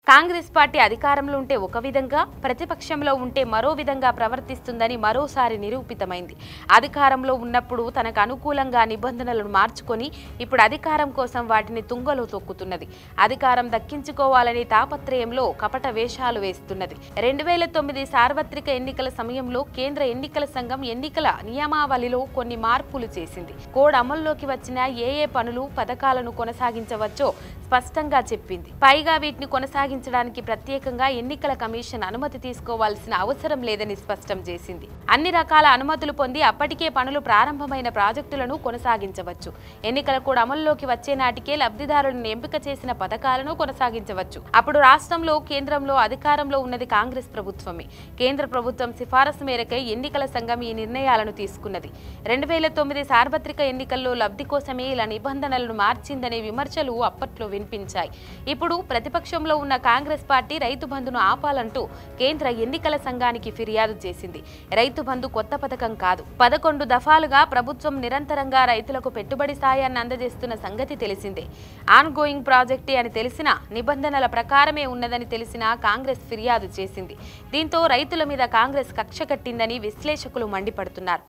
Congress party అధికారంలో ఉంటే ఒక విధంగా ప్రతిపక్షంలో ఉంటే మరో విధంగా ప్రవర్తిస్తుందని మరోసారి నిరూపితమైంది అధికారంలో ఉన్నప్పుడు తనకు అనుకూలంగా నిబంధనలను మార్చుకొని ఇప్పుడు అధికారం కోసం వాటిని తుంగలో తొక్కుతున్నది అధికారం దక్కించుకోవాలని తాపత్రయంలో కపట వేషాలు వేస్తున్నది రెండు వేల తొమ్మిది సార్వత్రిక ఎన్నికల సమయంలో కేంద్ర ఎన్నికల సంఘం ఎన్నికల నియమావళిలో కొన్ని మార్పులు చేసింది కోడ్ అమల్లోకి వచ్చిన ఏ ఏ పనులు పథకాలను కొనసాగించవచ్చో స్పష్టంగా చెప్పింది పైగా వీటిని కొనసాగించడానికి ప్రత్యేకంగా ఎన్నికల కమిషన్ అనుమతి తీసుకోవాల్సిన అవసరం లేదని స్పష్టం చేసింది అన్ని రకాల అనుమతులు పొంది అప్పటికే పనులు ప్రారంభమైన ప్రాజెక్టులను కొనసాగించవచ్చు ఎన్నికల కూడా అమల్లోకి వచ్చే నాటికే లబ్ధిదారులను ఎంపిక చేసిన పథకాలను కొనసాగించవచ్చు అప్పుడు రాష్ట్రంలో కేంద్రంలో అధికారంలో ఉన్నది కాంగ్రెస్ ప్రభుత్వమే కేంద్ర ప్రభుత్వం సిఫారసు మేరకే ఎన్నికల సంఘం ఈ నిర్ణయాలను తీసుకున్నది రెండు వేల తొమ్మిది సార్వత్రిక ఎన్నికల్లో లబ్ధి కోసమే ఇలా నిబంధనలను మార్చిందనే విమర్శలు అప్పట్లో వినిపించాయి ఇప్పుడు ప్రతిపక్షంలో ఉన్న కాంగ్రెస్ పార్టీ రైతు బంధును ఆపాలంటూ కేంద్ర ఎన్నికల సంఘానికి ఫిర్యాదు చేసింది రైతు బంధు కొత్త పథకం కాదు పదకొండు దఫాలుగా ప్రభుత్వం నిరంతరంగా రైతులకు పెట్టుబడి సాయాన్ని అందజేస్తున్న సంగతి తెలిసిందే ఆన్ గోయింగ్ ప్రాజెక్టే అని తెలిసినా నిబంధనల ప్రకారమే ఉన్నదని తెలిసినా కాంగ్రెస్ ఫిర్యాదు చేసింది దీంతో రైతుల మీద కాంగ్రెస్ కక్ష కట్టిందని విశ్లేషకులు మండిపడుతున్నారు